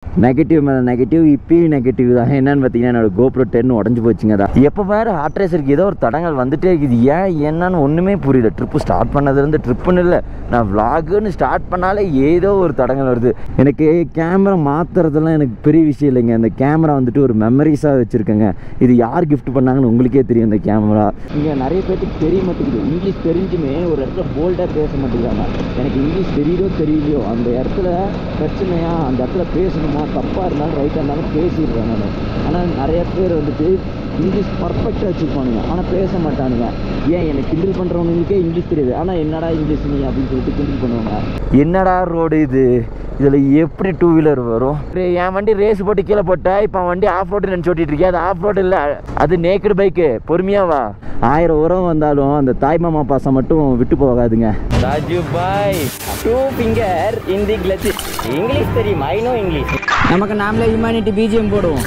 Negative மேலே negative இப்பயும் negative தான் என்னன்னு பார்த்தீங்கன்னா என்னோட கோப்ரோ டென் உடஞ்சி போச்சுங்க தான் எப்போ வேறு ஹார்ட் ரேசருக்கு ஏதோ ஒரு தடங்கள் வந்துட்டே இருக்குது ஏன் என்னன்னு ஒன்றுமே புரியல ட்ரிப்பு ஸ்டார்ட் பண்ணதுலேருந்து ட்ரிப்புன்னு இல்லை நான் vlogன்னு ஸ்டார்ட் பண்ணாலே ஏதோ ஒரு தடங்கள் வருது எனக்கு கேமரா மாற்றுறதெல்லாம் எனக்கு பெரிய விஷயம் இல்லைங்க இந்த கேமரா வந்துட்டு ஒரு மெமரிஸாக வச்சுருக்கேங்க இது யார் கிஃப்ட் பண்ணாங்கன்னு உங்களுக்கே தெரியும் இந்த கேமரா இங்கே நிறைய பேருக்கு தெரிய மாட்டேங்குது இங்கிலீஷ் தெரிஞ்சுமே ஒரு இடத்துல போல்டாக பேச மாட்டேங்கிறாங்க எனக்கு இங்கிலீஷ் தெரியுதோ தெரியலையோ அந்த இடத்துல பிரச்சனையா அந்த இடத்துல பேசணுமா தப்பாக இருந்தாலும் ரைட்டாக இருந்தாலும் பேசிடுறேன் நான் ஆனால் நிறைய பேர் வந்துட்டு இங்கிலீஷ் பர்ஃபெக்டாக வச்சுருப்பானுங்க ஆனால் பேச மாட்டானுங்க ஏன் எனக்கு கிண்டல் பண்ணுறவனுங்களுக்கே இங்கிலீஷ் தெரியுது ஆனால் என்னடா இங்கிலீஷ் நீ அப்படின்னு சொல்லிட்டு கிண்டல் பண்ணுவாங்க என்னடா ரோடு இது இதில் எப்படி டூ வீலர் வரும் ரே- என் வண்டி ரேஸ் போட்டு கீழே போட்டா இப்போ அவன் வண்டி ஆஃப் ரோடு நினச்சி ஓட்டிட்டு இருக்கேன் அது ஆஃப் ரோடு இல்லை அது நேக்கடு பைக்கு பொறுமையா வா ஆயிரம் உரம் வந்தாலும் அந்த தாய் மாமா பாசம் மட்டும் விட்டு போகாதுங்க Raju bhai two finger in the clutch English தெரியும் ஐ நோ இங்கிலீஷ் நமக்கு நாமளே ஹியூமனிட்டி பிஜிஎம் போடுவோம்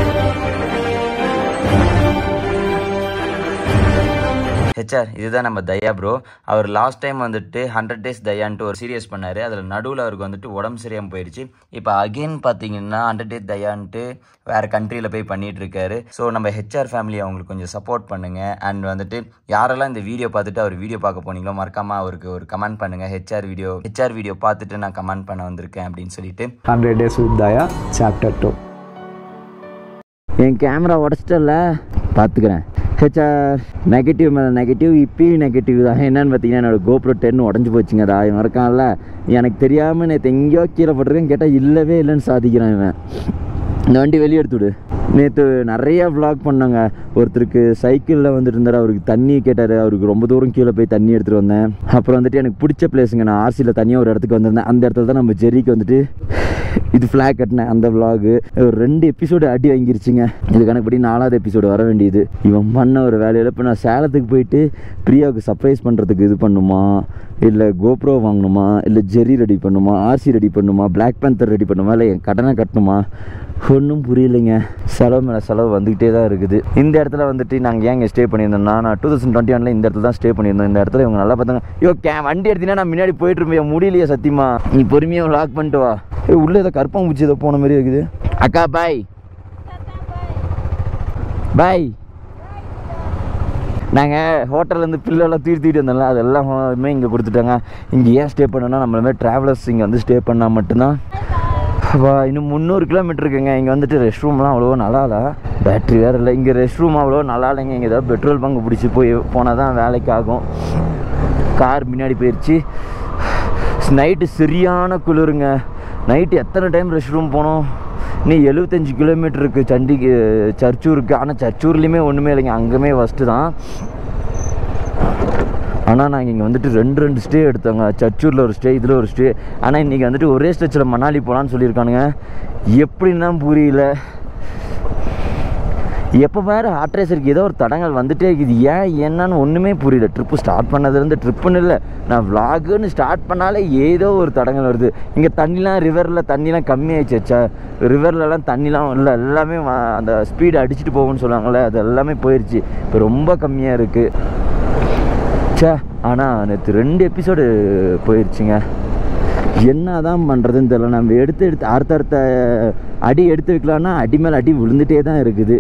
ஹெச்ஆர் இதுதான் நம்ம தயா ப்ரோ அவர் லாஸ்ட் டைம் வந்துட்டு ஹண்ட்ரட் டேஸ் தயான்ட்டு ஒரு சீரியஸ் பண்ணார் அதில் நடுவில் அவருக்கு வந்துட்டு உடம்பு சரியாமல் போயிடுச்சு இப்போ அகெயின் பார்த்தீங்கன்னா ஹண்ட்ரட் டேஸ் தயான்ட்டு வேறு கண்ட்ரியில் போய் பண்ணிட்டு இருக்காரு ஸோ நம்ம ஹெச்ஆர் ஃபேமிலி அவங்களுக்கு கொஞ்சம் சப்போர்ட் பண்ணுங்கள் அண்ட் வந்துட்டு யாரெல்லாம் இந்த வீடியோ பார்த்துட்டு அவர் வீடியோ பார்க்க போனீங்களோ மறக்காமல் அவருக்கு ஒரு கமெண்ட் பண்ணுங்கள் ஹெச்ஆர் வீடியோ ஹெச்ஆர் வீடியோ பார்த்துட்டு நான் கமெண்ட் பண்ண வந்திருக்கேன் அப்படின்னு சொல்லிட்டு 100 Days with Daya, Chapter 2. என் கேமரா உடச்சிட்டல பார்த்துக்கிறேன் ஹெச்ஆர் நெகட்டிவ் மேலே நெகட்டிவ் இப்பயும் நெகட்டிவ் தான் என்னன்னு பார்த்தீங்கன்னா என்னோட கோப்ரோ டென் உடஞ்சி போச்சுங்க அதா இவன் இருக்கான்ல எனக்கு தெரியாமல் நேற்று எங்கேயோ கீழே போட்டிருக்கேன் கேட்டால் இல்லவே இல்லைன்னு சாதிக்கிறான் இவன் இந்த வண்டி வெளியே எடுத்து விடு நேற்று நிறைய vlog பண்ணாங்க ஒருத்தருக்கு சைக்கிளில் வந்துட்டு இருந்தார் அவருக்கு தண்ணி கேட்டார் அவருக்கு ரொம்ப தூரம் கீழே போய் தண்ணி எடுத்துகிட்டு வந்தேன் அப்புறம் வந்துட்டு எனக்கு பிடிச்ச பிளேஸுங்க நான் ஆர்சியில் தனியாக ஒரு இடத்துக்கு வந்திருந்தேன் அந்த இடத்துல தான் நம்ம ஜெரிக்கு வந்துட்டு இது ஃப்ளாக் கட்டினேன் அந்த vlog ஒரு ரெண்டு எபிசோடு அடி வாங்கிருச்சுங்க இது கணக்குப்படி நாலாவது எபிசோடு வர வேண்டியது இவன் பண்ண ஒரு வேலையில் இப்போ நான் சேலத்துக்கு போயிட்டு பிரியாவுக்கு சர்ப்ரைஸ் பண்ணுறதுக்கு இது பண்ணுமா இல்லை கோப்ரோ வாங்கணுமா இல்லை ஜெரி ரெடி பண்ணுமா ஆர்சி ரெடி பண்ணுமா பிளாக் பேந்தர் ரெடி பண்ணுமா இல்லை என் கடனை கட்டணுமா ஒன்றும் புரியலைங்க செலவு மேலே செலவு வந்துக்கிட்டே தான் இருக்குது இந்த இடத்துல வந்துட்டு நாங்கள் ஏங்க ஸ்டே பண்ணியிருந்தோம்னா நான் டூ தௌசண்ட் டுவெண்ட்டி ஒனில் இந்த இடத்துல தான் ஸ்டே பண்ணியிருந்தோம் இந்த இடத்துல இவங்க நல்லா பார்த்தாங்க ஐயோ கே வண்டி எடுத்தீங்கன்னா நான் முன்னாடி போயிட்டு இருப்பேன் முடியலையே சத்தியமா நீ பொறுமையாக லாக் பண்ணிட்டு வா ஏய் உள்ளே ஏதோ கருப்பாம்பூச்சி ஏதோ போன மாதிரி இருக்குது அக்கா பாய் பாய் நாங்கள் ஹோட்டல்லேருந்து பில்லெல்லாம் தூக்கி தூக்கிட்டு வந்தோம்ல அது எல்லாமே இங்கே கொடுத்துட்டாங்க இங்கே ஏன் ஸ்டே பண்ணோன்னா நம்மள மாதிரி ட்ராவலர்ஸ் இங்கே வந்து ஸ்டே பண்ணால் மட்டும்தான் வா இன்னும் முந்நூறு கிலோமீட்டர் இருக்குங்க இங்கே வந்துட்டு ரெஸ்ட் ரூம்லாம் அவ்வளோ நல்லா இல்லை பேட்ரி வேறு இல்லை இங்கே ரெஸ்ட் ரூம் அவ்வளோ நல்லா இல்லைங்க இங்கே ஏதாவது பெட்ரோல் பங்கு பிடிச்சி போய் போனால் தான் வேலைக்கு ஆகும் கார் முன்னாடி போயிடுச்சு நைட்டு சரியான குளிருங்க நைட்டு எத்தனை டைம் ரெஸ்ட் ரூம் போனோம் நீ எழுபத்தஞ்சு கிலோமீட்டருக்கு சண்டிக்கு சர்ச்சூருக்கு ஆனால் சர்ச்சூர்லேயுமே ஒன்றுமே இல்லைங்க அங்கேயுமே ஃபஸ்ட்டு தான் ஆனால் நாங்கள் இங்கே வந்துட்டு ரெண்டு ரெண்டு ஸ்டே எடுத்தோங்க சர்ச்சூரில் ஒரு ஸ்டே இதில் ஒரு ஸ்டே ஆனால் இன்றைக்கி வந்துட்டு ஒரே ஸ்டேச்சில் மணாலி போகலான்னு சொல்லியிருக்கானுங்க எப்படின்னா புரியல எப்போ வேறு ஹார்ட் ரேசருக்கு ஏதோ ஒரு தடங்கள் வந்துட்டே இருக்குது ஏன் என்னன்னு ஒன்றுமே புரியல ட்ரிப்பு ஸ்டார்ட் பண்ணதுலேருந்து ட்ரிப்புன்னு இல்லை நான் vlogன்னு ஸ்டார்ட் பண்ணாலே ஏதோ ஒரு தடங்கள் வருது இங்கே தண்ணிலாம் ரிவரில் தண்ணிலாம் கம்மியாயிடுச்சா ரிவர்லலாம் தண்ணிலாம் இல்லை எல்லாமே வ- அந்த ஸ்பீடு அடிச்சுட்டு போகும்னு சொல்லுவாங்கள்ல அது எல்லாமே போயிடுச்சு இப்போ ரொம்ப கம்மியாக இருக்குது ச்சே ஆனால் நேற்று ரெண்டு எபிசோடு போயிடுச்சுங்க என்ன தான் பண்ணுறதுன்னு தெரியல நம்ம எடுத்து எடுத்து அடுத்தடுத்த அடி எடுத்து வைக்கலான்னா அடி மேலே அடி விழுந்துட்டே தான் இருக்குது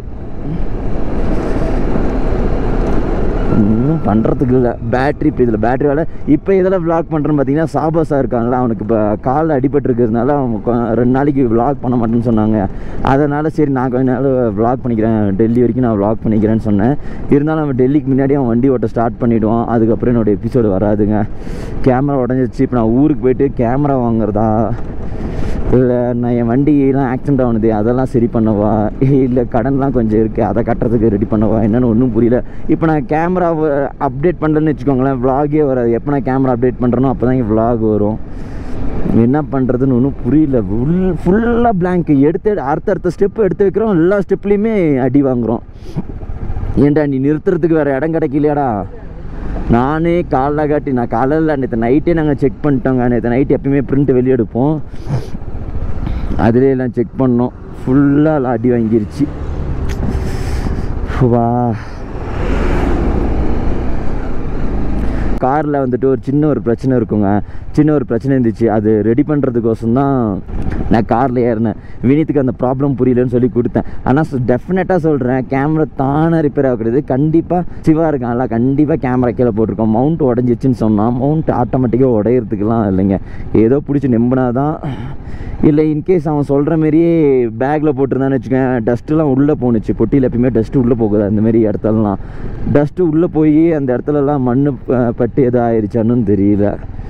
ஒன்றும் பண்ணுறதுக்கு இல்லை பேட்ரி இப்போ இதில் பேட்ரி வேலை இப்போ இதில் vlog பண்ணுறேன்னு பார்த்தீங்கன்னா சாபாஸாக இருக்காங்களா அவனுக்கு இப்போ காலில் அடிபட்டிருக்கிறதுனால அவன் கொ- ரெண்டு நாளைக்கு vlog பண்ண மாட்டேன்னு சொன்னாங்க அதனால் சரி நான் கொஞ்ச நாள் vlog பண்ணிக்கிறேன் டெல்லி வரைக்கும் நான் vlog பண்ணிக்கிறேன்னு சொன்னேன் இருந்தாலும் அவன் டெல்லிக்கு முன்னாடி அவன் வண்டி ஓட்ட ஸ்டார்ட் பண்ணிவிடுவான் அதுக்கப்புறம் என்னோட எபிசோடு வராதுங்க கேமரா உடஞ்சிருச்சு இப்போ நான் ஊருக்கு போயிட்டு கேமரா வாங்குறதா இல்லை நான் என் வண்டியெலாம் ஆக்சிடென்ட் ஆனது அதெல்லாம் சரி பண்ணவா இல்லை கடன்லாம் கொஞ்சம் இருக்குது அதை கட்டுறதுக்கு ரெடி பண்ணவா என்னன்னு ஒன்றும் புரியல இப்போ நான் கேமரா அப்டேட் பண்ணுறேன்னு வச்சுக்கோங்களேன் vlog-ஏ வராது எப்போ நான் கேமரா அப்டேட் பண்ணுறேனோ அப்போ தான் vlog வரும் என்ன பண்ணுறதுன்னு ஒன்றும் புரியல ஃபுல் ஃபுல்லாக blank எடுத்து அடுத்தடுத்த ஸ்டெப்பு எடுத்து வைக்கிறோம் எல்லா ஸ்டெப்லேயுமே அடி வாங்குகிறோம் ஏன்டா நீ நிறுத்துறதுக்கு வேறு இடம் கிடைக்கலையாடா நானே காலைல காட்டி நான் காலையில் நேற்று நைட்டே நாங்கள் செக் பண்ணிட்டோங்க நேற்று நைட்டு எப்பயுமே பிரிண்ட் வெளியே எடுப்போம் அதிலே எல்லாம் செக் பண்ணோம் ஃபுல்லாக அடி வாங்கிருச்சு வா காரில் வந்துட்டு ஒரு சின்ன ஒரு பிரச்சனை இருக்குங்க சின்ன ஒரு பிரச்சனை இருந்துச்சு அது ரெடி பண்ணுறதுக்கோசம் தான் நான் காரில் ஏறினேன் வினீத்துக்கு அந்த ப்ராப்ளம் புரியலன்னு சொல்லி கொடுத்தேன் ஆனால் டெஃபினட்டாக சொல்கிறேன் கேமரா தானே ரிப்பேர் ஆகிறது கண்டிப்பாக சிவா இருக்கான்ல கண்டிப்பாக கேமரா கீழே போட்டிருக்கோம் மவுண்ட் உடஞ்சிச்சின்னு சொன்னான் மவுண்ட் ஆட்டோமேட்டிக்காக உடையிறதுக்குலாம் இல்லைங்க ஏதோ பிடிச்சி நம்பினா தான் இல்லை இன்கேஸ் அவன் சொல்கிற மாரியே பேக்கில் போட்டிருந்தான்னு வச்சுக்கேன் டஸ்ட்டுலாம் உள்ளே போணுச்சு பொட்டியில் எப்பயுமே டஸ்ட்டு உள்ளே போகுது அந்த மாதிரி இடத்துலலாம் டஸ்ட்டு உள்ளே போய் அந்த இடத்துலலாம் மண் பட்டு எதுவும் ஆயிடுச்சான்னு தெரியல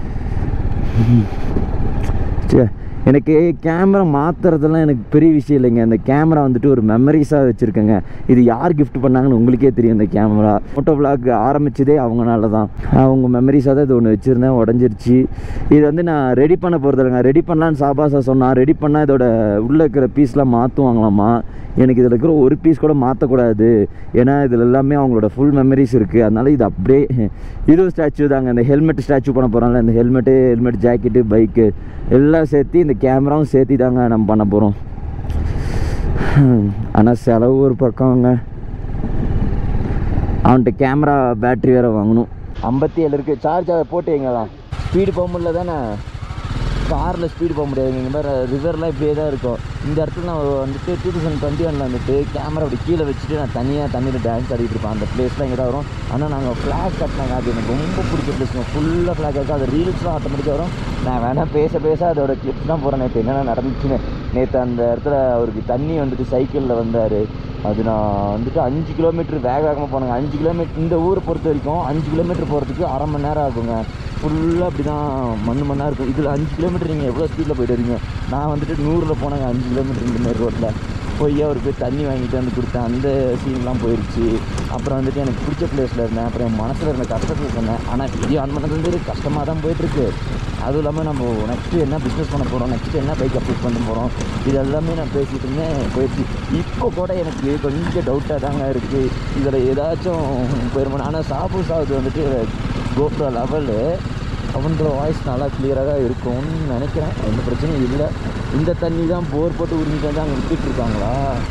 ச்சே எனக்கு கேமரா மாற்றுறதெல்லாம் எனக்கு பெரிய விஷயம் இல்லைங்க அந்த கேமரா வந்துட்டு ஒரு மெமரிஸாக வச்சுருக்கேங்க இது யார் gift பண்ணாங்கன்னு உங்களுக்கே தெரியும் இந்த கேமரா ஃபோட்டோ vlog ஆரம்பிச்சதே அவங்கனால தான் அவங்க மெமரிஸாக தான் இது ஒன்று வச்சுருந்தேன் உடஞ்சிருச்சு இது வந்து நான் ரெடி பண்ண போகிறதில்லைங்க ரெடி பண்ணலான்னு சாபாசா சொன்னான் ரெடி பண்ணால் இதோட உள்ளே இருக்கிற பீஸ்லாம் மாற்றுவாங்களாமா எனக்கு இதில் இருக்கிற ஒரு பீஸ் கூட மாற்றக்கூடாது ஏன்னா இதில் எல்லாமே அவங்களோட ஃபுல் மெமரிஸ் இருக்குது அதனால இது அப்படியே இதுவும் ஸ்டாச்சு தாங்க இந்த ஹெல்மெட் ஸ்டாச்சு பண்ண போகிறோம்ல இந்த ஹெல்மெட்டு ஹெல்மெட் ஜாக்கெட்டு பைக்கு எல்லாம் சேர்த்து இந்த கேமராவும் சேர்த்து தாங்க நம்ம பண்ண போகிறோம் ஆனால் செலவு ஒரு பக்கம்ங்க அவன்கிட்ட கேமரா பேட்ரி வேறு வாங்கணும் ஐம்பத்தி ஏழு இருக்குது சார்ஜ் அதை போட்டு எங்கலாம் ஸ்பீடு போக முடியல தானே காரில் ஸ்பீடு போக முடியாது இங்கே மாதிரி ரிவர்லாம் இப்படியே தான் இருக்கும் இந்த இடத்துல நான் வந்துட்டு டூ தௌசண்ட் டுவெண்ட்டி ஒனில் வந்துட்டு கேமரா அப்படி கீழே வச்சுட்டு நான் தனியாக தண்ணியில் டான்ஸ் ஆடிட்டு இருப்பேன் அந்த பிளேஸ்லாம் இங்கே தான் வரும் ஆனால் நாங்கள் ஃப்ளாக் கட்டினாங்க அது எனக்கு ரொம்ப பிடிச்ச பிளேஸுங்க ஃபுல்லாக ஃப்ளாக் இருக்குது அது ரீல்ஸ்லாம் ஆட்டோமேட்டிக்காக வரும் நான் வேணால் பேச பேச அதோட கிளிப்ஸ் தான் போகிறேன் நேற்று என்னென்ன நடந்துச்சுன்னு நேற்று அந்த இடத்துல அவருக்கு தண்ணி வந்துட்டு சைக்கிளில் வந்தார் அது நான் வந்துட்டு அஞ்சு கிலோமீட்டர் வேக வேகமாக போனேங்க அஞ்சு கிலோமீட்டர் இந்த ஊரை பொறுத்த வரைக்கும் அஞ்சு கிலோமீட்டர் போகிறதுக்கு அரை மணி நேரம் ஆகுங்க ஃபுல்லாக அப்படி தான் மண் மண்ணாக இருக்கும் இதில் அஞ்சு கிலோமீட்டர் நீங்கள் எவ்வளோ ஸ்பீடில் போயிட்டு வரீங்க நான் வந்துட்டு நூறில் போனேங்க அஞ்சு கிலோமீட்டர் இந்த மாதிரி ரோட்டில் போய் அவருக்கு போய் தண்ணி வாங்கிட்டு வந்து கொடுத்தேன் அந்த சீன்லாம் போயிடுச்சு அப்புறம் வந்துட்டு எனக்கு பிடிச்ச பிளேஸில் இருந்தேன் அப்புறம் என் மனசில் இருந்த கஷ்டத்தில் சொன்னேன் ஆனால் வீடியோ ஆன் பண்ணதுலேருந்து கஷ்டமாக தான் போயிட்டுருக்கு அதுவும் இல்லாமல் நம்ம நெக்ஸ்ட்டு என்ன பிஸ்னஸ் பண்ண போகிறோம் நெக்ஸ்ட்டு என்ன பைக் அப்ளை பண்ண போகிறோம் இது எல்லாமே நான் பேசிகிட்டு இருந்தேன் போயிடுச்சு இப்போ கூட எனக்கு கொஞ்சம் டவுட்டாக தாங்க இருக்குது இதில் ஏதாச்சும் போயிருமோ ஆனால் சாப்பு சாவுது வந்துட்டு கோப்ரோ லெவலு அவனோட வாய்ஸ் நல்லா கிளியராக தான் இருக்கும்னு நினைக்கிறேன் எந்த பிரச்சனையும் இல்லை இந்த தண்ணி தான் போர் போட்டு உரிஞ்சிட்டு வந்து அங்கே விட்டுட்டு இருக்காங்களா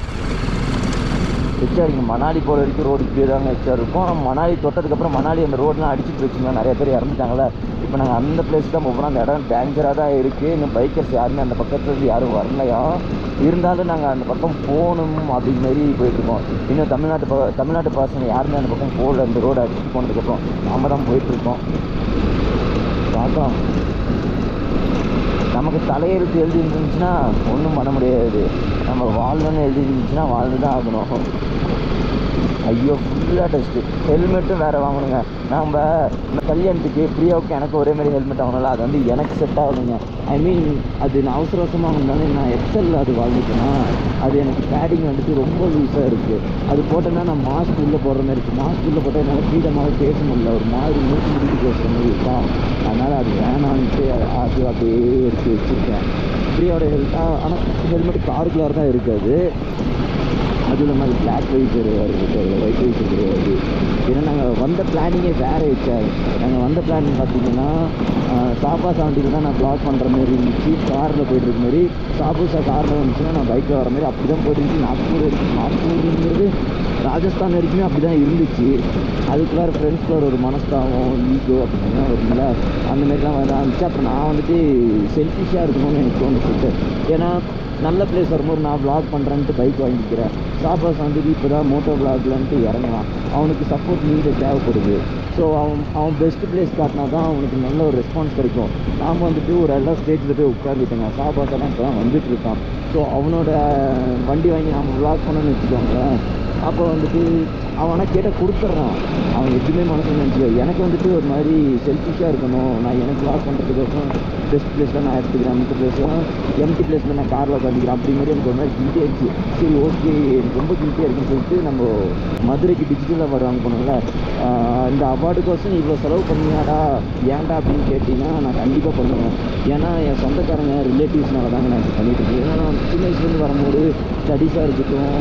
ஹெச்ஆர் இங்கே மணாலி போகிற வரைக்கும் ரோடு இப்படியே தாங்க ஹெச்ஆர் இருக்கும் ஆனால் மணாலி தொட்டதுக்கப்புறம் மணாலி அந்த ரோடெலாம் அடிச்சிட்டு வச்சுங்க நிறைய பேர் இறந்துட்டாங்களே இப்போ நாங்கள் அந்த பிளேஸ் தான் போகிறோம் அந்த இடம் டேஞ்சராக தான் இருக்குது இன்னும் பைக்கர்ஸ் யாருமே அந்த பக்கத்துல இருந்து யாரும் வரலையா இருந்தாலும் நாங்கள் அந்த பக்கம் போகணும் அப்படி மாரி போயிட்டுருக்கோம் இன்னும் தமிழ்நாட்டு ப தமிழ்நாட்டு பசங்க யாருமே அந்த பக்கம் போகல அந்த ரோடு அடிச்சுட்டு போனதுக்கப்புறம் நாம தான் போயிட்டுருக்கோம் பார்க்கலாம் நமக்கு தலையெழுத்து எழுதி இருந்துச்சுன்னா ஒன்றும் பண்ண முடியாது நம்ம வாழணும்னு எழுதி இருந்துச்சுன்னா வாழ்ந்து தான் ஆகணும் ஐயோ ஃபுல்லாக டஸ்ட்டு ஹெல்மெட்டும் வேறு வாங்கணுங்க நம்ம கல்யாணத்துக்கு பிரியாவுக்கு எனக்கு ஒரே மாதிரி ஹெல்மெட் வாங்கணும்ல அது வந்து எனக்கு செட் ஆகுதுங்க ஐ மீன் அது நான் அவசர அவசரமாக வாங்கினாலும் நான் எக்ஸல் அது வாங்கிட்டேன்னா அது எனக்கு பேடிங் வந்துட்டு ரொம்ப லூஸாக இருக்குது அது போட்டேன்னா நான் மாஸ்க் உள்ளே போடுற மாதிரி இருக்குது மாஸ்க் உள்ளே போட்டால் என்னால் ஃப்ரீடமாக பேச முடியல ஒரு மாதிரி மூச்சு முடிச்சு பேசுகிற மாதிரி இருக்கா அதனால் அது வேணான்ட்டு அது அப்படியே எடுத்து வச்சுருக்கேன் பிரியாவோட ஹெல்த் ஆனால் ஹெல்மெட் காருக்குள்ளார தான் இருக்காது அதுவும் இல்லாமல் அது பிளாக் வைசர் வருது ஒயிட் வைசர் கிடையாது ஏன்னா நாங்கள் வந்த பிளானிங்கே வேறு வச்சார் நாங்கள் வந்த பிளான் பார்த்தீங்கன்னா சாப்பா செவன்ட்டியில் தான் நான் ப்ளாக் பண்ணுற மாதிரி இருந்துச்சு காரில் போயிட்டு இருக்க மாதிரி சாப்பூசா காரில் வந்துச்சுன்னா நான் பைக்கில் வர மாதிரி அப்படி தான் போயிட்டு இருந்துச்சு நாக்பூர் வரைக்கும் நாக்பூருங்கிறது ராஜஸ்தான் வரைக்குமே அப்படி தான் இருந்துச்சு அதுக்கு வேறு ஃப்ரெண்ட்ஸ்க்கு ஒரு மனஸ்தாபம் ஈகோ அப்படின்னா வரும்ல அந்த மாதிரிலாம் வந்து இருந்துச்சு அப்புறம் நான் வந்துட்டு செல்ஃபிஷாக இருக்கணும்னு எனக்கு தோணுச்சு ஏன்னா நல்ல பிளேஸ் வரும்போது நான் vlog பண்ணுறேன்ட்டு பைக் வாங்கிக்கிறேன் சாப்பாஸ் வந்துட்டு இப்போ தான் மோட்டோ விளாக்லன்ட்டு இறங்குறான் அவனுக்கு சப்போர்ட் நீடு தேவைப்படுது ஸோ அவன் அவன் பெஸ்ட் பிளேஸ் காட்டினா தான் அவனுக்கு நல்ல ஒரு ரெஸ்பான்ஸ் கிடைக்கும் நாம் வந்துட்டு ஒரு எல்லா ஸ்டேஜில் போய் உட்காந்துட்டேங்க சாப்பாஸ் எல்லாம் இப்போ தான் வந்துட்டு இருக்கான் ஸோ அவனோட வண்டி வாங்கி நாம் vlog பண்ணணும்னு வச்சுக்கோங்களேன் அப்போ வந்துட்டு அவனை கேட்டால் கொடுத்துட்றான் அவன் எதுவுமே மனசு நினச்சிக்கோ எனக்கு வந்துட்டு ஒரு மாதிரி செல்ஃபிஷாக இருக்கணும் நான் எனக்கு லாக் பண்ணுறதுக்கோசரம் பெஸ்ட் பிளேஸில் நான் எடுத்துக்கிறேன் மித்த பிளேஸ்லாம் எம்டி பிளேஸில் நான் காரில் உட்காந்துக்கிறேன் அப்படி மாதிரி எனக்கு ஒரு மாதிரி கில்ட்டி ஆயிடுச்சு சரி ஓகே எனக்கு ரொம்ப கில்ட்டியாக இருக்குன்னு சொல்லிட்டு நம்ம மதுரைக்கு டிஜிட்டல் அவார்டு வாங்க போனோம்ல ஆஹ் இந்த அவார்டுக்கோசம் இவ்வளோ செலவு பண்ணியாடா ஏன்டா அப்படின்னு கேட்டிங்கன்னா நான் கண்டிப்பாக பண்ணுவேன் ஏன்னா என் சொந்தக்காரங்க ரிலேட்டிவ்ஸ்னால தாங்க நான் இது பண்ணிட்டு இருக்கேன் ஏன்னா நான் சின்ன வயசுலேருந்து வரும்போது ஸ்டடீஸாக இருக்கட்டும்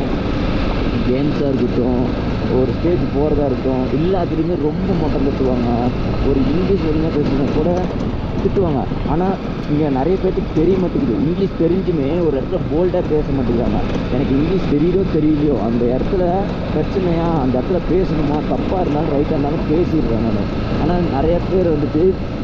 கேம்ஸாக இருக்கட்டும் ஒரு ஸ்டேஜ் போகிறதா இருக்கட்டும் எல்லாத்துலேயுமே ரொம்ப மொட்டம் தட்டுவாங்க ஒரு இங்கிலீஷ் ஒழுங்காக பேசுனா கூட திட்டுவாங்க ஆனால் இங்கே நிறைய பேர்த்துக்கு தெரிய மாட்டேங்குது இங்கிலீஷ் தெரிஞ்சுமே ஒரு இடத்துல போல்டாக பேச மாட்டேங்கிறாங்க எனக்கு இங்கிலீஷ் தெரியுதோ தெரியலையோ அந்த இடத்துல பிரச்சனையா அந்த இடத்துல பேசணுமா தப்பாக இருந்தாலும் ரைட்டாக இருந்தாலும் பேசிடுறேன் நான் ஆனால் நிறைய பேர் வந்துட்டு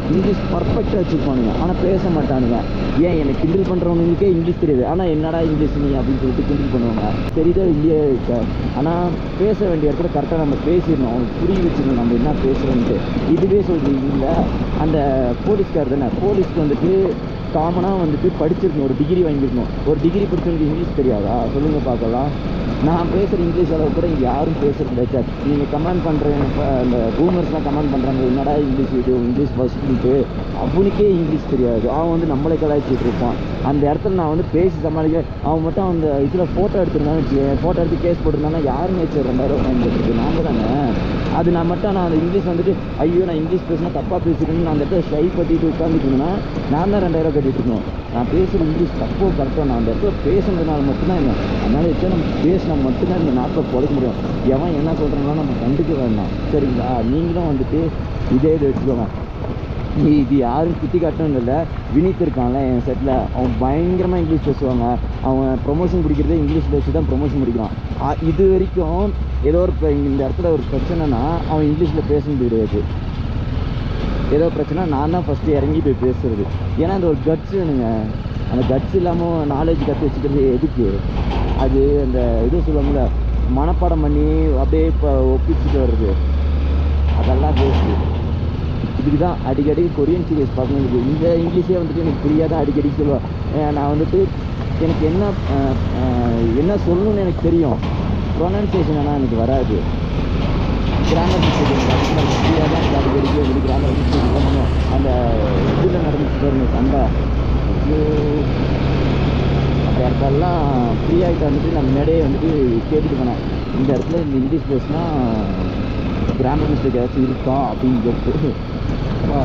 இங்கிலீஷ் பர்ஃபெக்டாக வச்சுருப்பானுங்க ஆனால் பேச மாட்டானுங்க ஏன் எனக்கு கிண்டல் பண்ணுறவனுங்களுக்கே இங்கிலீஷ் தெரியுது ஆனால் என்னடா இங்கிலீஷ் நீ அப்படின்னு சொல்லிட்டு கிண்டல் பண்ணுவாங்க தெரியுதோ இல்லையே சார் ஆனால் பேச வேண்டிய இடத்துல கரெக்டாக நம்ம பேசிடணும் அவனுக்கு புரிய வச்சிடணும் நம்ம என்ன பேசுகிறோன்ட்டு இதுவே சொல்கிறீங்க இல்லை அந்த போலீஸ்கார் தானே போலீஸ்க்கு வந்துட்டு காமனாக வந்துட்டு படிச்சிருக்கணும் ஒரு டிகிரி வாங்கியிருக்கணும் ஒரு டிகிரி படிச்சவனுக்கு இங்கிலீஷ் தெரியாதா சொல்லுங்கள் பார்க்கலாம் நான் பேசுகிற இங்கிலீஷ் அளவு கூட இங்கே யாரும் பேசுறது சார் நீங்கள் கமெண்ட் பண்ணுறேன் அந்த பூமர்ஸ்லாம் கமெண்ட் பண்ணுறாங்க என்னடா இங்கிலீஷ் இது இங்கிலீஷ் ஃபஸ்ட்டு அவனுக்கே இங்கிலீஷ் தெரியாது அவன் வந்து நம்மளை கலாய்ச்சிட்டு இருப்பான் அந்த இடத்துல நான் வந்து பேசி சமாளிக்க அவன் மட்டும் அந்த இதில் ஃபோட்டோ எடுத்திருந்தான்னு வச்சுக்கேன் ஃபோட்டோ எடுத்து கேஸ் போட்டிருந்தானா யாரும் நேச்சர் ரெண்டாயிரம் ஃபைன் கட்டுறது நாம தானே அது நான் மட்டும் நான் அந்த இங்கிலீஷ் வந்துட்டு ஐயோ நான் இங்கிலீஷ் பேசினா தப்பாக பேசிக்கிறேன்னு நான் அந்த இடத்துல ஷை பற்றிட்டு உட்காந்துட்டீங்கன்னா நான் தான் ரெண்டாயிரம் கட்டிட்டு இருக்கணும் நான் பேசுகிற இங்கிலீஷ் தப்போ கரெக்டாக நான் அந்த இடத்துல பேசுனதுனால மட்டும்தான் என்ன அதனால வச்சு நம்ம பேசினா மட்டும்தான் இந்த நாட்டில் பொழைக்க முடியும் எவன் என்ன சொல்கிறாங்களோ நம்ம கண்டுக்க வேண்டாம் சரிங்களா நீங்களும் வந்துட்டு இதே இது வச்சுக்கோங்க நீ இது யாரும் குத்தி காட்டணும் இல்லை வினீத் இருக்கான்ல என் செட்டில் அவன் பயங்கரமாக இங்கிலீஷ் பேசுவாங்க அவன் ப்ரொமோஷன் பிடிக்கிறதே இங்கிலீஷில் வச்சு தான் ப்ரொமோஷன் பிடிக்கிறான் ஆ, இது வரைக்கும் ஏதோ ஒரு இப்ப இந்த இடத்துல ஒரு பிரச்சனைனா அவன் இங்கிலீஷில் பேசுனது கிடையாது ஏதோ பிரச்சனை நான் தான் ஃபஸ்ட்டு இறங்கி போய் பேசுறது ஏன்னா அந்த ஒரு கட்ஸ் வேணுங்க அந்த கட்ஸ் இல்லாமல் நாலேஜ் கற்று வச்சுக்கிறது எதுக்கு அது அந்த இது சொல்லுவாங்கல்ல மனப்பாடம் பண்ணி அப்படியே இப்போ ஒப்பிச்சுட்டு வருது அதெல்லாம் பேசுது இதுக்கு தான் அடிக்கடி கொரியன் சீரிஸ் பார்க்கணும் எனக்கு இந்த இங்கிலீஷே வந்துட்டு எனக்கு புரியாத அடிக்கடி சொல்லுவேன் அஹ் நான் வந்துட்டு எனக்கு என்ன அஹ், அஹ், என்ன சொல்லணும்னு எனக்கு தெரியும் ப்ரொனன்சியேஷன் ஆனால் எனக்கு வராது கிராமர் மிஸ்டேக் எனக்கு புரியாத எனக்கு அடிக்கடிக்கு வந்து கிராமர் மிஸ்டேக் பண்ணணும் அந்த இதில் நடந்துச்சு பாருங்க சண்டை ஐயோ அந்த இடத்தெல்லாம் ஃப்ரீ ஆகிட்டு வந்துட்டு நான் முன்னாடியே வந்துட்டு கேட்டுட்டு போனேன் இந்த இடத்துல இந்த இங்கிலீஷ் பேசினா கிராமர் மிஸ்டேக் ஏதாச்சும் இருக்கா அப்படின்னு கேட்டு அப்பா,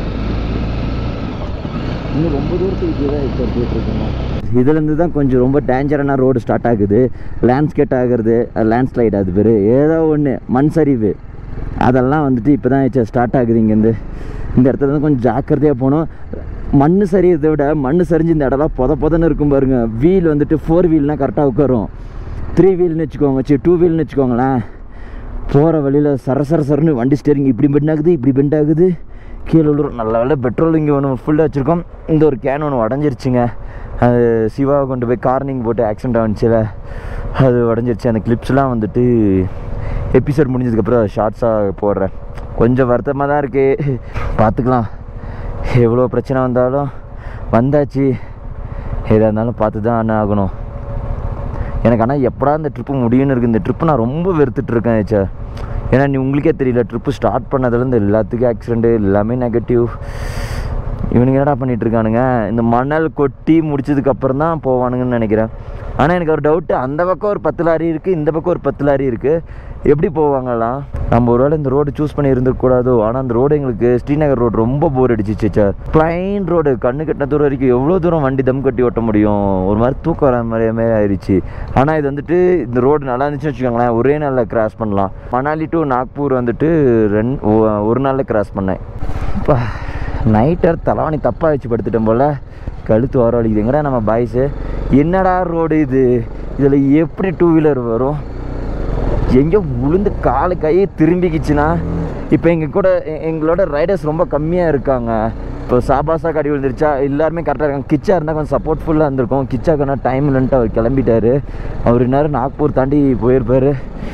இன்னும் ரொம்ப தூரத்துக்கு இப்படி தான் இப்போ போயிட்டுருக்கோம் இதுலேருந்து தான் கொஞ்சம் ரொம்ப டேஞ்சரான ரோடு ஸ்டார்ட் ஆகுது லேண்ட்ஸ்கேட் ஆகுறது லேண்ட்ஸ்லைட் அது பேர் ஏதோ ஒன்று மண் சரிவு அதெல்லாம் வந்துட்டு இப்போ தான் ஸ்டார்ட் ஆகுது இங்கேருந்து இந்த இடத்துல இருந்து கொஞ்சம் ஜாக்கிரதையாக போகணும் மண் சரியறதை விட மண் சரிஞ்சு இந்த இடம்லாம் பொத பொதன்னு இருக்கும் பாருங்க வீல் வந்துட்டு ஃபோர் வீல்னால் கரெக்டாக உட்காரும் த்ரீ வீல்னு வச்சுக்கோங்க சரி டூ வீல்னு வச்சுக்கோங்களேன் போகிற வழியில் சர சர சரன்னு வண்டி ஸ்டேரிங் இப்படி பெண்ட் ஆகுது இப்படி பெண்ட் ஆகுது கீழே விழுறோம் நல்ல வேலை பெட்ரோல் இங்கே ஒன்று ஃபுல்லாக வச்சுருக்கோம் இந்த ஒரு கேன் ஒன்று உடஞ்சிருச்சுங்க அது சிவாவை கொண்டு போய் கார்னிங் போட்டு ஆக்சிடென்ட் ஆனிச்சுல அது உடஞ்சிருச்சு அந்த கிளிப்ஸ்லாம் வந்துட்டு எபிசோட் முடிஞ்சதுக்கப்புறம் ஷார்ட்ஸாக போடுறேன் கொஞ்சம் வருத்தமாக தான் இருக்குது பார்த்துக்கலாம் எவ்வளோ பிரச்சனை வந்தாலும் வந்தாச்சு எதாக இருந்தாலும் பார்த்து தான் அண்ணன் ஆகணும் எனக்கு ஆனால் எப்படா இந்த ட்ரிப்பு முடியும்னு இருக்குது இந்த ட்ரிப்பு நான் ரொம்ப வெறுத்துட்டு இருக்கேன் ஏச்சா ஏன்னா நீ உங்களுக்கே தெரியல ட்ரிப்பு ஸ்டார்ட் பண்ணதுலேருந்து எல்லாத்துக்கும் ஆக்சிடென்ட்டு எல்லாமே நெகட்டிவ் இவனுங்க என்னடா பண்ணிட்டு இருக்கானுங்க இந்த மணல் கொட்டி முடிச்சதுக்கு அப்புறம் தான் போவானுங்கன்னு நினைக்கிறேன் ஆனால் எனக்கு ஒரு டவுட்டு அந்த பக்கம் ஒரு பத்து லாரி இருக்குது இந்த பக்கம் ஒரு பத்து லாரி இருக்குது எப்படி போவாங்கலாம் நம்ம ஒருவேளை இந்த ரோடு சூஸ் பண்ணி இருந்திருக்கூடாதோ ஆனால் அந்த ரோடு எங்களுக்கு ஸ்ரீநகர் ரோடு ரொம்ப போர் அடிச்சிச்சு சார் பிளைன் ரோடு கண்ணு கட்டின தூரம் வரைக்கும் எவ்வளோ தூரம் வண்டி தம் கட்டி ஓட்ட முடியும் ஒரு மாதிரி தூக்கம் வர மாதிரி மாதிரி ஆயிடுச்சு ஆனால் இது வந்துட்டு இந்த ரோடு நல்லா இருந்துச்சுன்னு வச்சுக்கோங்களேன் ஒரே நாளில் கிராஸ் பண்ணலாம் மணாலி டு நாக்பூர் வந்துட்டு ரெண்டு ஒரு நாளில் கிராஸ் பண்ணேன் இப்போ நைட்டர் தலைவாணி தப்பாக வச்சு படுத்துட்டேன் போல் கழுத்து வர வலிக்குது எங்கடா நம்ம பாய்ஸு என்னடா ரோடு இது இதில் எப்படி டூ வீலர் வரும் எங்கே உளுந்து காலு கையே திரும்பிக்கிச்சுன்னா இப்போ எங்கள் கூட எ- எங்களோட ரைடர்ஸ் ரொம்ப கம்மியாக இருக்காங்க இப்போ சாபாசா கடி விழுந்துருச்சா எல்லாருமே கரெக்டாக இருக்காங்க கிச்சா இருந்தால் கொஞ்சம் சப்போர்ட்ஃபுல்லாக இருந்திருக்கும் கிச்சாக்கான டைம் இல்லைன்ட்டு அவர் கிளம்பிட்டாரு அவர் நேரம் நாக்பூர் தாண்டி போயிருப்பார்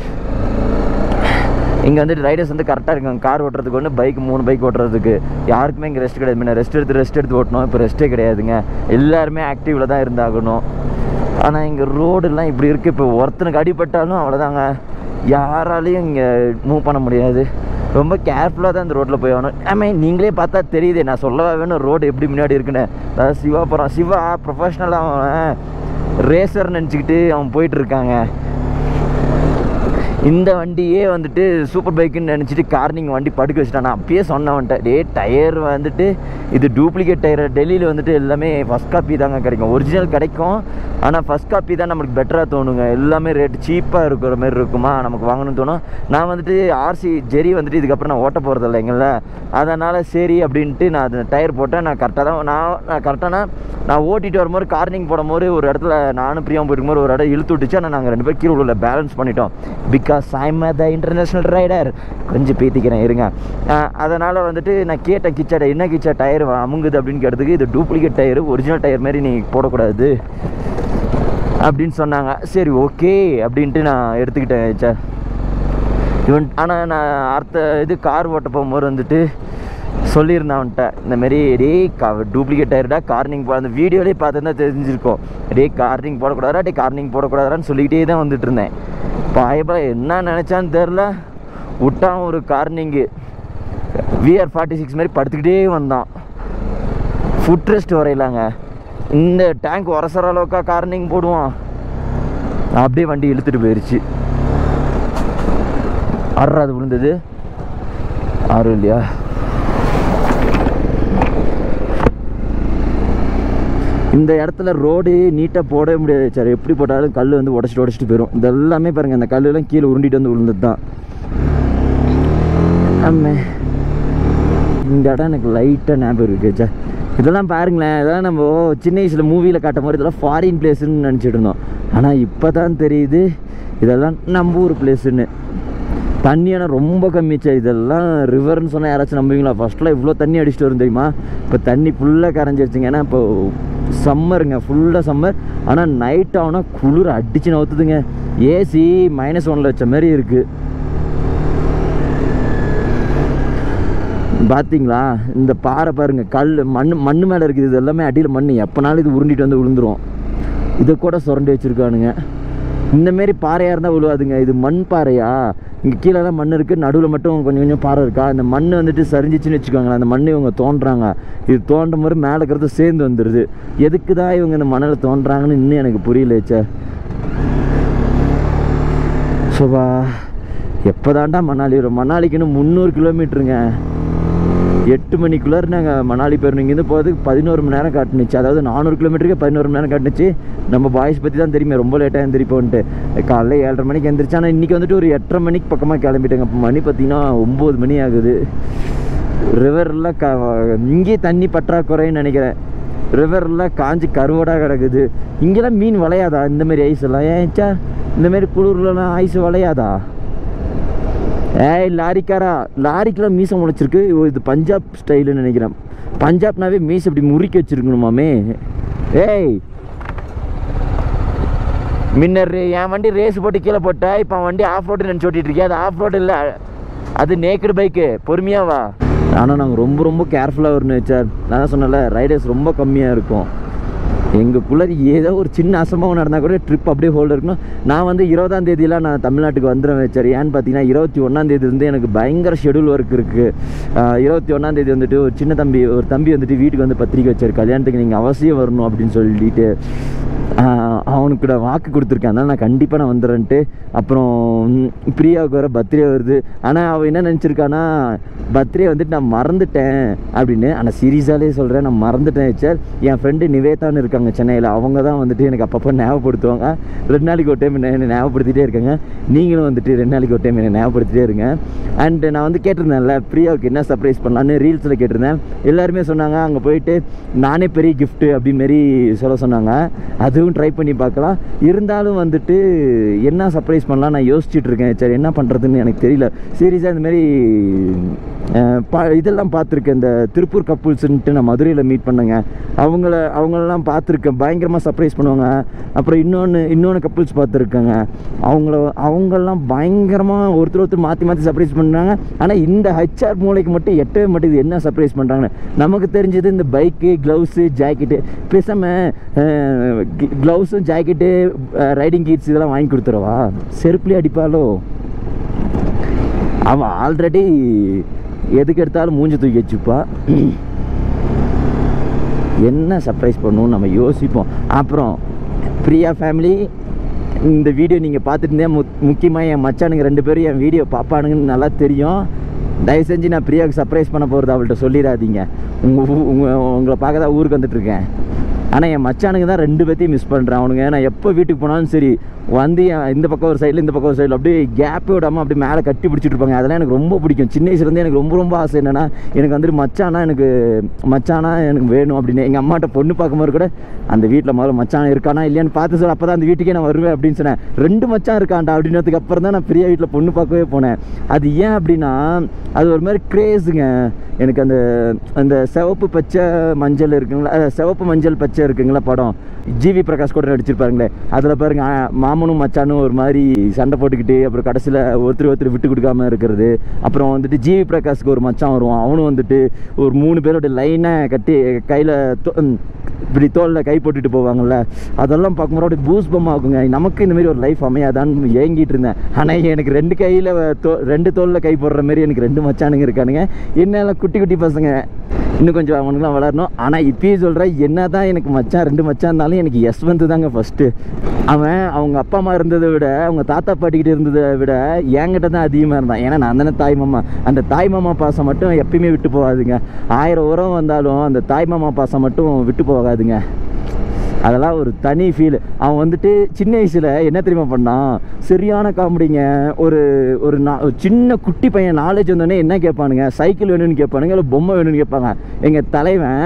இங்கே வந்துட்டு ரைடர்ஸ் வந்து கரெக்டாக இருக்காங்க கார் ஓட்டுறதுக்கு ஒன்று பைக் மூணு பைக் ஓட்டுறதுக்கு யாருக்குமே இங்கே ரெஸ்ட் கிடையாது முன்ன ரெஸ்ட் எடுத்து ரெஸ்ட் எடுத்து ஓட்டணும் இப்போ ரெஸ்ட்டே கிடையாதுங்க எல்லாருமே ஆக்டிவில் தான் இருந்தாகணும் ஆனால் இங்கே ரோடெல்லாம் இப்படி இருக்குது இப்போ ஒருத்தனுக்கு அடிபட்டாலும் அவ்வளோதாங்க யாராலையும் இங்கே மூவ் பண்ண முடியாது ரொம்ப கேர்ஃபுல்லாக தான் இந்த ரோட்டில் போய் ஆகணும் ஐ மீன் நீங்களே பார்த்தா தெரியுது நான் சொல்லவா வேணும் ரோடு எப்படி முன்னாடி இருக்குன்னு அதாவது சிவா போகிறான் சிவா ப்ரொஃபஷ்னலாக அவன் ரேசர் நினச்சிக்கிட்டு அவன் போயிட்டு இருக்காங்க இந்த வண்டியே வந்துட்டு சூப்பர் பைக்குன்னு நினச்சிட்டு கார்னிங் வண்டி படுக்க வச்சுட்டான் நான் அப்பயே சொன்னவன்ட்ட டே டயர் வந்துட்டு இது டூப்ளிகேட் டயர் டெல்லியில் வந்துட்டு எல்லாமே ஃபஸ்ட் காப்பி தாங்க கிடைக்கும் ஒரிஜினல் கிடைக்கும் ஆனால் ஃபஸ்ட் காப்பி தான் நம்மளுக்கு பெட்டராக தோணுங்க எல்லாமே ரேட் சீப்பாக இருக்கிற மாதிரி இருக்குமா நமக்கு வாங்கணும்னு தோணும் நான் வந்துட்டு ஆர்சி ஜெரி வந்துட்டு இதுக்கப்புறம் நான் ஓட்ட போகிறது இல்லைங்கள அதனால் சரி அப்படின்ட்டு நான் அது டயர் போட்டேன் நான் கரெக்டாக தான் நான் நான் கரெக்டானா நான் ஓட்டிட்டு வரும்போது கார்னிங் போடும்போது ஒரு இடத்துல நானும் பிரியாவும் போயிருக்கும்போது ஒரு இடம் இழுத்து விட்டுச்சு ஆனால் நாங்கள் ரெண்டு பேரும் கீழே உள்ள பேலன்ஸ் பண்ணிட்டோம் because because I'm the international rider கொஞ்சம் பீத்திக்கிறேன் இருங்க அதனால் வந்துட்டு நான் கேட்டேன் கிச்சா டயர் என்ன கிச்சா டயர் அமுங்குது அப்படின்னு கேட்டதுக்கு இது டூப்ளிகேட் டயர் ஒரிஜினல் டயர் மாதிரி நீ போடக்கூடாது அப்படின்னு சொன்னாங்க சரி ஓகே அப்படின்ட்டு நான் எடுத்துக்கிட்டேன் சார் இவன் ஆனால் நான் அடுத்த இது கார் ஓட்ட போகும்போது வந்துட்டு சொல்லியிருந்தேன் அவன்கிட்ட இந்த மாதிரி டே கா டூப்ளிகேட் டயர்டா கார்னிங் போ அந்த வீடியோலேயே பார்த்துருந்தா தெரிஞ்சிருக்கும் டே கார்னிங் போடக்கூடாதா டே கார்னிங் போடக்கூடாதான்னு சொல்லிக்கிட்டே தான் வந்துட்டு இருந்தேன் பாயப்பா என்ன நினச்சான்னு தெரில விட்டான் ஒரு கார்னிங்கு விஆர் ஃபார்ட்டி சிக்ஸ் மாதிரி படுத்துக்கிட்டே வந்தான் ஃபுட் ரெஸ்ட் வரையிலாங்க இந்த டேங்க் உரசுற அளவுக்கா கார்னிங் போடுவான் அப்படியே வண்டி இழுத்துட்டு போயிடுச்சு ஆறாவது விழுந்தது ஆறு இல்லையா இந்த இடத்துல ரோடு நீட்டாக போடவே முடியாது சார் எப்படி போட்டாலும் கல் வந்து உடச்சிட்டு உடச்சிட்டு போயிடும் இது எல்லாமே பாருங்கள் இந்த கல்லெல்லாம் கீழே உருண்டிட்டு வந்து விழுந்தது தான் ஆமே இந்த இடம் எனக்கு லைட்டாக ஞாபகம் இருக்குது சார் இதெல்லாம் பாருங்களேன் இதெல்லாம் நம்ம சின்ன வயசில் மூவியில் காட்டும் போது இதெல்லாம் ஃபாரின் பிளேஸ்ன்னு நினச்சிட்டு இருந்தோம் ஆனால் இப்போ தான் தெரியுது இதெல்லாம் நம்ம ஊர் பிளேஸுன்னு தண்ணி ஆனால் ரொம்ப கம்மிச்சா இதெல்லாம் ரிவர்னு சொன்னால் யாராச்சும் நம்புவீங்களா ஃபஸ்ட்டில் இவ்வளோ தண்ணி அடிச்சுட்டு வரும் தெரியுமா இப்போ தண்ணி ஃபுல்லாக கரைஞ்சிருச்சுங்க ஏன்னா இப்போ சம்மருங்க ஃபுல்லாக சம்மர் ஆனால் நைட் ஆனால் குளிர் அடிச்சு நவுத்துதுங்க ஏசி மைனஸ் ஒன்ல வச்ச மாதிரி இருக்குது பார்த்தீங்களா இந்த பாறை பாருங்க கல் மண் மண் மேலே இருக்குது இது எல்லாமே அடியில் மண் எப்போனாலும் இது உருண்டிட்டு வந்து விழுந்துரும் இதை கூட சுரண்டி வச்சுருக்கானுங்க இந்த மாரி பாறையாக இருந்தால் விழுவாதுங்க இது மண் பாறையா இங்கே கீழெல்லாம் மண் இருக்குது நடுவில் மட்டும் கொஞ்சம் கொஞ்சம் பாறை இருக்கா அந்த மண் வந்துட்டு சரிஞ்சிச்சுன்னு வச்சுக்கோங்களேன் அந்த மண் இவங்க தோன்றாங்க இது தோண்டும் போது மேலே இருக்கிறது சேர்ந்து வந்துடுது எதுக்கு தான் இவங்க இந்த மண்ணில் தோன்றாங்கன்னு இன்னும் எனக்கு புரியல சார் சோபா எப்போ தாண்டா மணாலி வரும் மணாலிக்கு இன்னும் முந்நூறு கிலோமீட்டருங்க எட்டு மணிக்குள்ளார நாங்கள் மணாலி போயிருந்தோம் இங்கேருந்து போகிறதுக்கு பதினோரு மணி நேரம் காட்டுனுச்சு அதாவது நானூறு கிலோமீட்டருக்கு பதினோரு மணி நேரம் காட்டுனுச்சு நம்ம பாய்ஸ் பற்றி தான் தெரியுமே ரொம்ப லேட்டாக எந்திரிப்போன்ட்டு காலைல ஏழரை மணிக்கு எந்திரிச்சு ஆனால் இன்றைக்கி வந்துட்டு ஒரு எட்டரை மணிக்கு பக்கமாக கிளம்பிட்டேங்க இப்போ மணி பார்த்தீங்கன்னா ஒம்பது மணி ஆகுது ரிவர்லாம் க இங்கேயே தண்ணி பற்றாக்குறைன்னு நினைக்கிறேன் ரிவர்லாம் காஞ்சி கருவடாக கிடக்குது இங்கெல்லாம் மீன் விளையாதா இந்த மாதிரி ஐஸ் எல்லாம் ஏன்ச்சா இந்த மாதிரி குளிர்லலாம் ஐஸ் விளையாதா ஏய் லாரிக்காரா லாரிக்கெலாம் மீசை முளைச்சிருக்கு ஓ, இது பஞ்சாப் ஸ்டைலுன்னு நினைக்கிறேன் பஞ்சாப்னாவே மீசை இப்படி முறுக்கி வச்சிருக்கணுமாமே ஏய் முன்னர் என் வண்டி ரேஸ் போட்டு கீழே போட்ட இப்போ அவன் வண்டி ஆஃப் ரோடு நினச்சி ஓட்டிட்டு இருக்கேன் அது ஆஃப் ரோடு இல்லை அது நேக்கடு பைக்கு பொறுமையாக வா ஆனால் நாங்கள் ரொம்ப ரொம்ப கேர்ஃபுல்லாக வரணும் சார் நான் தான் சொன்னல ரைடர்ஸ் ரொம்ப கம்மியாக இருக்கும் எங்களுக்குள்ள ஏதோ ஒரு சின்ன அசம்பவம் நடந்தால் கூட ட்ரிப் அப்படியே ஹோல்டு இருக்கணும் நான் வந்து இருபதாம் தேதியெலாம் நான் தமிழ்நாட்டுக்கு வந்துடுவேன் சார் ஏன்னு பார்த்தீங்கன்னா இருபத்தி ஒன்றாம் தேதி வந்து எனக்கு பயங்கர ஷெடியூல் ஒர்க் இருக்குது இருபத்தி ஒன்றாம் தேதி வந்துட்டு ஒரு சின்ன தம்பி ஒரு தம்பி வந்துட்டு வீட்டுக்கு வந்து பத்திரிக்கை வச்சார் கல்யாணத்துக்கு நீங்கள் அவசியம் வரணும் அப்படின்னு சொல்லிட்டு ஆஹ் அவனுக்கு நான் வாக்கு கொடுத்துருக்கேன் அதனால் நான் கண்டிப்பாக நான் வந்துடுறேன்ட்டு அப்புறம் ம், பிரியாவுக்கு வர பர்த்டே வருது ஆனால் அவள் என்ன நினச்சிருக்கானா பர்த்டே வந்துட்டு நான் மறந்துட்டேன் அப்படின்னு ஆனால் சீரியஸாலே சொல்கிறேன் நான் மறந்துட்டேன் சார் என் ஃப்ரெண்டு நிவேதான்னு இருக்காங்க சென்னையில் அவங்க தான் வந்துட்டு எனக்கு அப்பப்போ ஞாபகப்படுத்துவாங்க ரெண்டு நாளைக்கு ஒரு டைம் என்ன ஞாபகப்படுத்திட்டே இருக்காங்க நீங்களும் வந்துட்டு ரெண்டு நாளைக்கு ஒரு டைம் என்னை ஞாபகப்படுத்திட்டே இருங்க அண்ட் நான் வந்து கேட்டிருந்தேன்ல பிரியாவுக்கு என்ன சர்ப்ரைஸ் பண்ணலான்னு ரீல்ஸில் கேட்டிருந்தேன் எல்லாருமே சொன்னாங்க அங்கே போயிட்டு நானே பெரிய gift அப்படின்னு மாரி சொல்ல சொன்னாங்க அதுவும் ட்ரை பண்ணி பார்க்கலாம் இருந்தாலும் வந்துட்டு என்ன சர்ப்ரைஸ் பண்ணலாம் நான் யோசிச்சுட்டு இருக்கேன் சரி என்ன பண்ணுறதுன்னு எனக்கு தெரியல சீரியஸாக இந்த மாதிரி அஹ், பா இதெல்லாம் பார்த்துருக்கேன் இந்த திருப்பூர் கப்புள்ஸ்ன்ட்டு நான் மதுரையில் மீட் பண்ணேங்க அவங்கள அவங்களெல்லாம் பார்த்துருக்கேன் பயங்கரமாக சர்ப்ரைஸ் பண்ணுவாங்க அப்புறம் இன்னொன்று இன்னொன்று கப்புள்ஸ் பார்த்துருக்கேங்க அவங்கள அவங்கெல்லாம் பயங்கரமாக ஒருத்தர் ஒருத்தர் மாற்றி மாற்றி சர்ப்ரைஸ் பண்ணுறாங்க ஆனால் இந்த ஹெச்ஆர் மூளைக்கு மட்டும் எட்டவே மாட்டேங்குது என்ன சர்ப்ரைஸ் பண்ணுறாங்கன்னு நமக்கு தெரிஞ்சது இந்த பைக்கு க்ளவுஸு ஜாக்கெட்டு பேசாமல் க்ளவுஸும் ஜாக்கெட்டு ரைடிங் கீட்ஸ் இதெல்லாம் வாங்கி கொடுத்துருவா செருப்புலேயே அடிப்பாளோ அவன் ஆல்ரெடி எதுக்கு எடுத்தாலும் மூஞ்சி தூக்கி வச்சுப்பா என்ன சர்ப்ரைஸ் பண்ணுவோம் நம்ம யோசிப்போம் அப்புறம் பிரியா ஃபேமிலி இந்த வீடியோ நீங்கள் பார்த்துட்டு மு முக்கியமாக என் மச்சானுங்க ரெண்டு பேரும் என் வீடியோ பார்ப்பானுங்கன்னு நல்லா தெரியும் தயவு செஞ்சு நான் பிரியாவுக்கு சர்ப்ரைஸ் பண்ண போகிறது அவள்கிட்ட சொல்லிடாதீங்க உங்கள் உங்கள் உங்களை பார்க்க தான் ஊருக்கு வந்துட்டுருக்கேன் ஆனால் என் மச்சானுங்க தான் ரெண்டு பேர்த்தையும் மிஸ் பண்ணுறேன் அவனுங்க நான் எப்போ வீட்டுக்கு போனாலும் சரி வந்து என் இந்த பக்கம் ஒரு சைடில் இந்த பக்கம் ஒரு சைடில் அப்படியே கேப்பே விடாமல் அப்படியே மேலே கட்டி பிடிச்சிட்டு இருப்பாங்க அதெல்லாம் எனக்கு ரொம்ப பிடிக்கும் சின்ன வயசுலேருந்து எனக்கு ரொம்ப ரொம்ப ஆசை என்னென்னா எனக்கு வந்துட்டு மச்சானா எனக்கு மச்சானா எனக்கு வேணும் அப்படின்னு எங்கள் அம்மாட்ட பொண்ணு பார்க்கும்போது கூட அந்த வீட்டில் முதல்ல மச்சான் இருக்கானா இல்லையான்னு பார்த்து சார் அப்போ தான் அந்த வீட்டுக்கே நான் வருவேன் அப்படின்னு சொன்னேன் ரெண்டு மச்சான் இருக்கான்டா அப்படின்றதுக்கு அப்புறம் தான் நான் பெரிய வீட்டில் பொண்ணு பார்க்கவே போனேன் அது ஏன் அப்படின்னா அது ஒரு மாதிரி கிரேஸுங்க எனக்கு அந்த அந்த சிவப்பு பச்சை மஞ்சள் இருக்குங்களா அஹ், சிவப்பு மஞ்சள் பச்சை இருக்குங்களா படம் ஜிவி பிரகாஷ் கூட நடிச்சிருப்பாருங்களே அதில் பாருங்க ஆ, மாமனும் மச்சானும் ஒரு மாதிரி சண்டை போட்டுக்கிட்டு அப்புறம் கடைசியில் ஒருத்தர் ஒருத்தர் விட்டு கொடுக்காம இருக்கிறது அப்புறம் வந்துட்டு ஜிவி பிரகாஷ்க்கு ஒரு மச்சான் வருவான் அவனும் வந்துட்டு ஒரு மூணு பேரோட லைனை கட்டி கையில் இப்படி தோளில் கை போட்டுட்டு போவாங்கல்ல அதெல்லாம் பார்க்கும்போது அப்படியே பூஸ் பம்மா ஆகுங்க நமக்கு இந்த மாதிரி ஒரு லைஃப் அமையாதான்னு ஏங்கிட்டு இருந்தேன் ஆனால் எனக்கு ரெண்டு கையில் தோ ரெண்டு தோளில் கை போடுற மாதிரி எனக்கு ரெண்டு மச்சானுங்க இருக்கானுங்க என்னெல்லாம் குட்டி குட்டி பசங்க இன்னும் கொஞ்சம் அவனுக்குலாம் வளரணும் ஆனால் இப்பயும் சொல்கிறேன் என்ன தான் எனக்கு மச்சான் ரெண்டு மச்சான் இருந்தாலும் எனக்கு யஸ்வந்த் தாங்க ஃபஸ்ட்டு அவன் அவங்க அப்பா அம்மா இருந்ததை விட அவங்க தாத்தா பாட்டிக்கிட்ட இருந்ததை விட என்கிட்ட தான் அதிகமாக இருந்தான் ஏன்னா நான் தானே தாய் மாமா அந்த தாய் மாமா பாசம் மட்டும் எப்பயுமே விட்டு போகாதுங்க ஆயிரம் உரம் வந்தாலும் அந்த தாய் மாமா பாசம் மட்டும் விட்டு போகாதுங்க அதெல்லாம் ஒரு தனி ஃபீல் அவன் வந்துட்டு சின்ன வயசில் என்ன தெரியுமா பண்ணான் சரியான காமெடிங்க ஒரு ஒரு நா ஒரு சின்ன குட்டி பையன் நாலேஜ் வந்தோடனே என்ன கேட்பானுங்க சைக்கிள் வேணும்னு கேட்பானுங்க இல்லை பொம்மை வேணும்னு கேட்பாங்க எங்கள் தலைவன்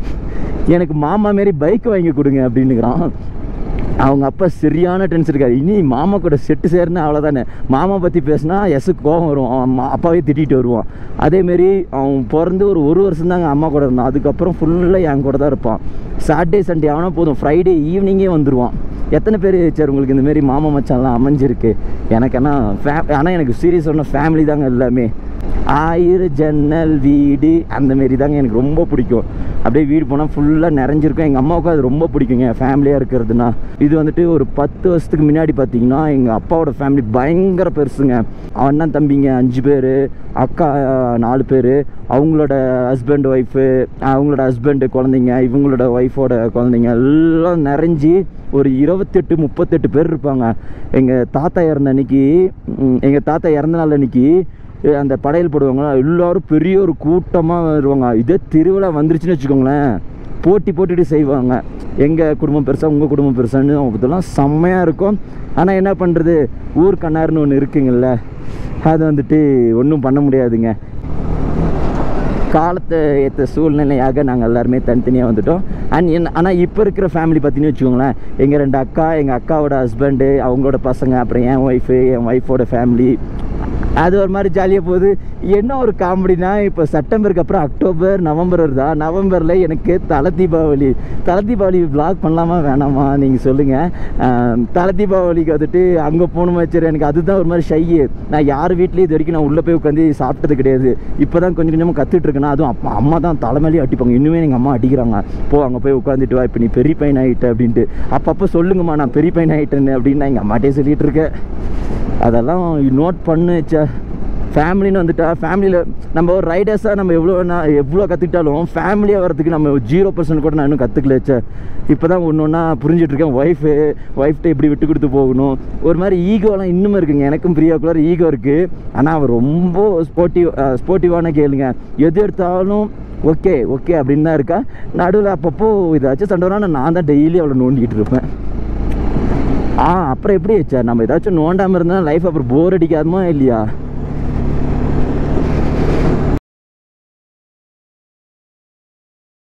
எனக்கு மாமா மாரி பைக் வாங்கி கொடுங்க அப்படின்னுக்கிறான் அவங்க அப்பா சரியான டென்ஷன் இருக்காரு இனி மாமா கூட செட்டு சேர்னா அவ்வளோதானே மாமா பற்றி பேசினா எஸ்ஸுக்கு கோவம் வரும் அவன் அம்மா- அப்பாவே திட்டிகிட்டு வருவான் அதேமாரி அவன் பிறந்து ஒரு ஒரு வருஷம் தாங்க அம்மா கூட இருந்தான் அதுக்கப்புறம் ஃபுல்லாக என் கூட தான் இருப்பான் சாட்டர்டே சண்டே ஆனால் போதும் ஃப்ரைடே ஈவினிங்கே வந்துடுவான் எத்தனை பேர் சார் உங்களுக்கு இந்த மாரி மாமா மச்சான்லாம் அமைஞ்சிருக்கு எனக்கு என்ன ஃபே ஆனால் எனக்கு சீரியஸ் சொன்ன ஃபேமிலி தாங்க எல்லாமே ஆயிரம் ஜன்னல் வீடு அந்த மாரி தாங்க எனக்கு ரொம்ப பிடிக்கும் அப்படியே வீடு போனால் ஃபுல்லாக நிறைஞ்சிருக்கும் எங்கள் அம்மாவுக்கும் அது ரொம்ப பிடிக்குங்க ஃபேமிலியாக இருக்கிறதுனா இது வந்துட்டு ஒரு பத்து வருஷத்துக்கு முன்னாடி பார்த்தீங்கன்னா எங்கள் அப்பாவோட ஃபேமிலி பயங்கர பெருசுங்க அண்ணன் தம்பிங்க அஞ்சு பேர் அக்கா அஹ், நாலு பேர் அவங்களோட ஹஸ்பண்ட் ஒய்ஃபு அவங்களோட ஹஸ்பண்டு குழந்தைங்க இவங்களோட ஒய்ஃபோட குழந்தைங்க எல்லாம் நிறைஞ்சி ஒரு இருபத்தெட்டு முப்பத்தெட்டு பேர் இருப்பாங்க எங்கள் தாத்தா இறந்த அன்னைக்கு எங்கள் தாத்தா இறந்த நாள் அன்னைக்கு அஹ் அந்த படையல் போடுவாங்களா எல்லாரும் பெரிய ஒரு கூட்டமாக வருவாங்க இதே திருவிழா வந்துருச்சுன்னு வச்சுக்கோங்களேன் போட்டி போட்டுட்டு செய்வாங்க எங்கள் குடும்பம் பெருசா உங்கள் குடும்பம் பெருசான்னு இதெல்லாம் செம்மையாக இருக்கும் ஆனால் என்ன பண்ணுறது ஊர் கண்ணாருன்னு ஒன்று இருக்குங்கல்ல அது வந்துட்டு ஒன்றும் பண்ண முடியாதுங்க காலத்தை ஏற்ற சூழ்நிலையாக நாங்கள் எல்லாருமே தனித்தனியாக வந்துட்டோம் அண்ட் என்ன ஆனால் இப்போ இருக்கிற ஃபேமிலி பார்த்தீங்கன்னு வச்சுக்கோங்களேன் எங்கள் ரெண்டு அக்கா எங்கள் அக்காவோட ஹஸ்பண்டு அவங்களோட பசங்க அப்புறம் என் ஒய்ஃபு என் ஒய்ஃபோட ஃபேமிலி அது ஒரு மாதிரி ஜாலியாக போகுது என்ன ஒரு காமெடினா இப்போ செப்டம்பருக்கு அப்புறம் அக்டோபர் நவம்பர் வருதா நவம்பரில் எனக்கு தலை தீபாவளி தலை தீபாவளி vlog பண்ணலாமா வேணாமா நீங்கள் சொல்லுங்கள் தலை தீபாவளிக்கு வந்துட்டு அங்கே போகணுமா சரி எனக்கு அதுதான் ஒரு மாதிரி ஷையு நான் யார் வீட்லேயும் இது வரைக்கும் நான் உள்ளே போய் உட்காந்து சாப்பிட்டது கிடையாது இப்போ தான் கொஞ்சம் கொஞ்சமாக கற்றுட்டு இருக்கேன் அதுவும் அப்பா அம்மா தான் தலைமையிலே அடிப்பாங்க இன்னுமே எங்கள் அம்மா அடிக்கிறாங்க போ அங்கே போய் உட்காந்துட்டு வா இப்போ நீ பெரிய பையன் ஆகிட்ட அப்படின்ட்டு அப்பப்போ சொல்லுங்கம்மா நான் பெரிய பையன் ஆகிட்டேன்னு அப்படின்னு நான் எங்கள் அம்மாட்டே சொல்லிட்டு இருக்கேன் அதெல்லாம் நோட் பண்ணு சே ஃபேமிலின்னு வந்துட்டா ஃபேமிலியில் நம்ம ஒரு ரைடர்ஸாக நம்ம எவ்வளோ நான் எவ்வளோ கற்றுக்கிட்டாலும் ஃபேமிலியாக வரதுக்கு நம்ம ஜீரோ பர்சன்ட் கூட நான் இன்னும் கற்றுக்கல சே இப்போ தான் ஒன்று ஒன்றா புரிஞ்சிட்ருக்கேன் ஒய்ஃபு ஒய்ஃப்ட்ட இப்படி விட்டு கொடுத்து போகணும் ஒரு மாதிரி ஈகோலாம் இன்னும் இருக்குங்க எனக்கும் பிரியாக்குள்ளார ஈகோ இருக்குது ஆனால் அவள் ரொம்ப ஸ்போர்ட்டிவ் ஸ்போர்ட்டிவான கேளுங்க எது எடுத்தாலும் ஓகே ஓகே அப்படின்னு தான் இருக்கா நடுவில் அப்பப்போ இதாச்சும் சண்டை வரானா நான் தான் டெய்லி அவளை நோண்டிக்கிட்டு இருப்பேன் ஆ அப்புறம் எப்படி சார் நம்ம ஏதாச்சும் நோண்டாமல் இருந்தால் லைஃப் அப்புறம் போர் அடிக்காதுமா இல்லையா